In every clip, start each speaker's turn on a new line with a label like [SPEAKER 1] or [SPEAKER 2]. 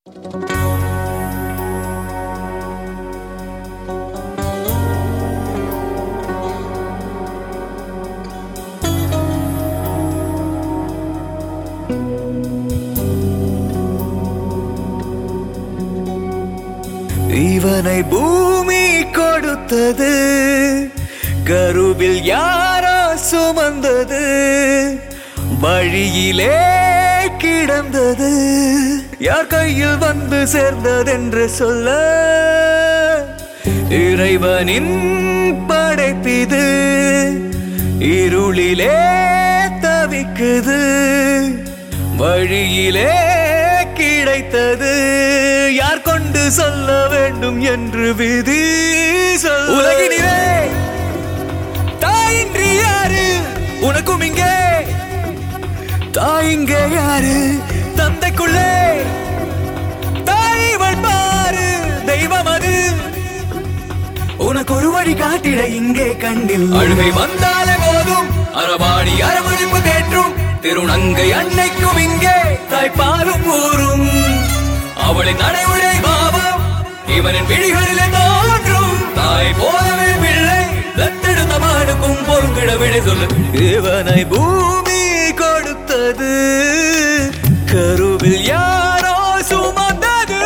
[SPEAKER 1] இவனை பூமி கொடுத்தது கருவில் யாரோ சுமந்தது வழியிலே கிடந்தது யார் கையில் வந்து சேர்ந்ததென்று சொல்ல இறைவனின் படைப்பிது இருளிலே தவிக்குது வழியிலே கிடைத்தது யார் கொண்டு சொல்ல வேண்டும் என்று விதி சொல் உலகினிலே தாயின்றி யாரு உனக்கும் இங்கே தாயிங்க யாரு தந்தைக்குள்ளே தாய்வள் பாரு தெய்வம் அது உனக்கு ஒரு வழி காட்டிட இங்கே கண்டில் அழுகை வந்தாலே போதும் அரவாணி அரவழிப்பு தேற்றும் திருநங்கை அன்னைக்கும் இங்கே தாய்ப்பாலும் ஊரும் அவளின் நடைமுறை பாவம் இவனின் விழிகளிலே தோன்றும் தாய் போலவே பிள்ளை தத்தெடுத்த மாடுக்கும் பொறுங்கிட விடை சொல்லு இவனை பூமி கொடுத்தது கருவில் யாரோ சுமந்தது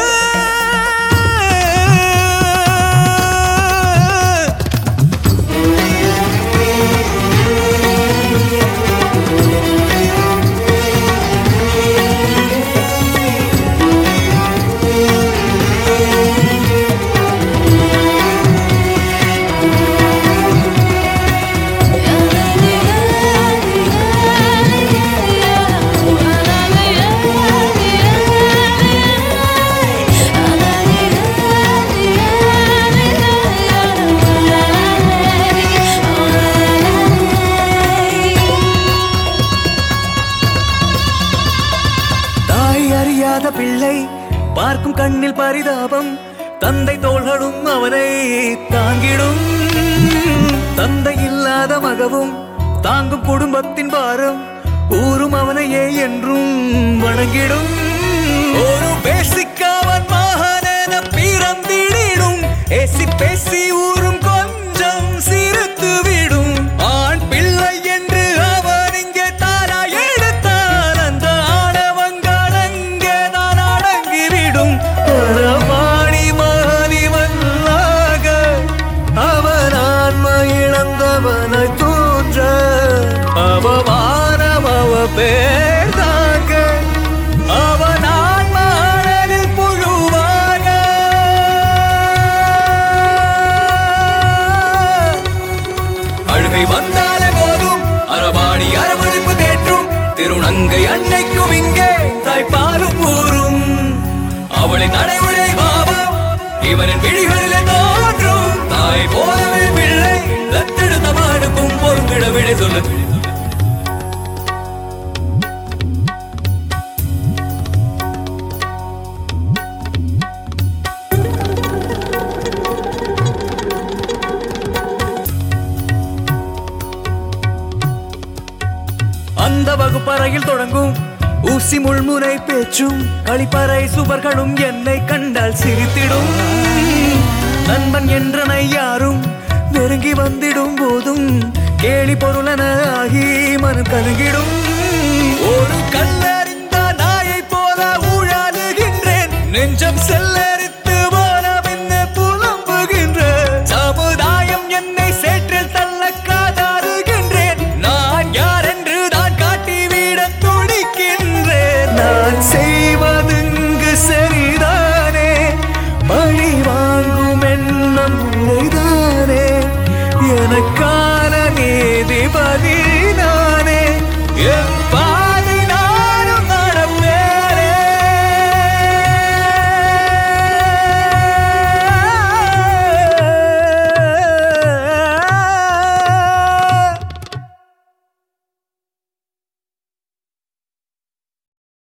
[SPEAKER 1] தாய் அறியாத பிள்ளை பார்க்கும் கண்ணில் பரிதாபம் தந்தை தோள்களும் அவனை தாங்கிடும் தந்தை இல்லாத மகவும் தாங்கும் குடும்பத்தின் பாரம் ஊரும் அவனையே என்றும் வணங்கிடும் ஒரு பேசிக்காவன் மகனென பிறந்திடிடும் ஏசி பேசி ஊரும் கொஞ்சம் சிரித்து விடும் ஆண் பிள்ளை என்று அவன் இங்கே தாரா எடுத்தான் அந்த ஆடவங்கள் அங்கே தான் அடங்கிவிடும் அரவாணி மகனிவல்லாக அவன் ஆன்ம இழந்தவனை தூன்ற அவமானம் அவ பேர் தாங்க அவன் ஆன்மாடலில் புழுவாக அழுகை வந்தாலே போதும் அரவாணி அரவழிப்பு தேற்றும் திருநங்கை அன்னைக்கும் இங்கே தாய்ப்பாலும் ஊரும் அவளின் நடைமுறை பாவம் இவனின் விழிகளிலே தோன்றும் தாய் போலவே பிள்ளை தத்தெடுத்த மாடுக்கும் பொறுங்கிட விடை சொல்லு அந்த வகுப்பறையில் தொடங்கும் ஊசி முள்முனை பேச்சும் களிப்பறை சுவர்களும் என்னை கண்டால் சிரித்திடும் நண்பன் என்றனை யாரும் நெருங்கி வந்திடும் போதும் கேலி பொருளென ஆகி மனம் கலங்கிடும் ஒரு கல்லறிந்த நாயை போல ஊழாடுகின்றேன் நெஞ்சம் செல்லரித்த